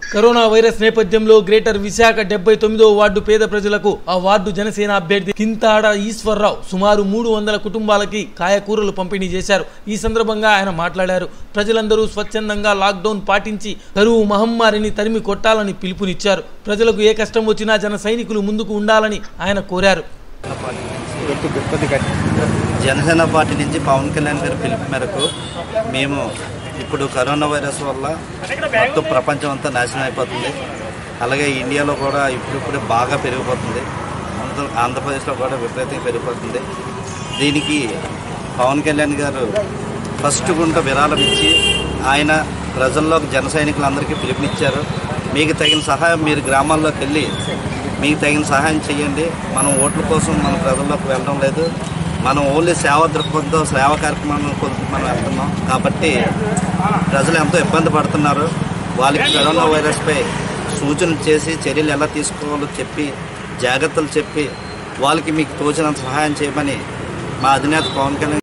corona virus నేపథ్యంలో greater Visakha డెబ్బై తొమ్మిదో వార్డు పేద ప్రజలకు ఆ వార్డు జనసేన అభ్యర్థి కింతాడ ఈశ్వర్రావు సుమారు మూడు వందల కుటుంబాలకి కాయకూరలు పంపిణీ చేశారు ఈ సందర్భంగా ఆయన మాట్లాడారు ప్రజలందరూ స్వచ్ఛందంగా లాక్డౌన్ పాటించి కరువు మహమ్మారిని తరిమి కొట్టాలని పిలుపునిచ్చారు ప్రజలకు ఏ కష్టం వచ్చినా జన సైనికులు ముందుకు ఉండాలని ఆయన కోరారు జనసేన పార్టీ నుంచి పవన్ కళ్యాణ్ గారి పిలుపు మేరకు మేము ఇప్పుడు కరోనా వైరస్ వల్ల మొత్తం ప్రపంచం అంతా నాశనం అయిపోతుంది అలాగే ఇండియాలో కూడా ఇప్పుడిప్పుడే బాగా పెరిగిపోతుంది ఆంధ్ర ఆంధ్రప్రదేశ్లో కూడా విపరీతంగా పెరిగిపోతుంది దీనికి పవన్ కళ్యాణ్ గారు ఫస్ట్ గుంట విరాళం ఇచ్చి ఆయన ప్రజల్లోకి జన సైనికులందరికీ పిలుపునిచ్చారు మీకు తగిన సహాయం మీరు గ్రామాల్లోకి వెళ్ళి మీకు తగిన సహాయం చేయండి మనం ఓట్ల కోసం మన ప్రజల్లోకి వెళ్ళడం లేదు మనం ఓన్లీ సేవా దృక్పథంతో సేవా కార్యక్రమాలను కోసం మనం వెళ్తున్నాం కాబట్టి ప్రజలు ఎంతో ఇబ్బంది పడుతున్నారు వాళ్ళకి కరోనా వైరస్పై సూచనలు చేసి చర్యలు ఎలా తీసుకోవాలో చెప్పి జాగ్రత్తలు చెప్పి వాళ్ళకి మీకు తోచినంత సహాయం చేయమని మా అధినేత పవన్ కళ్యాణ్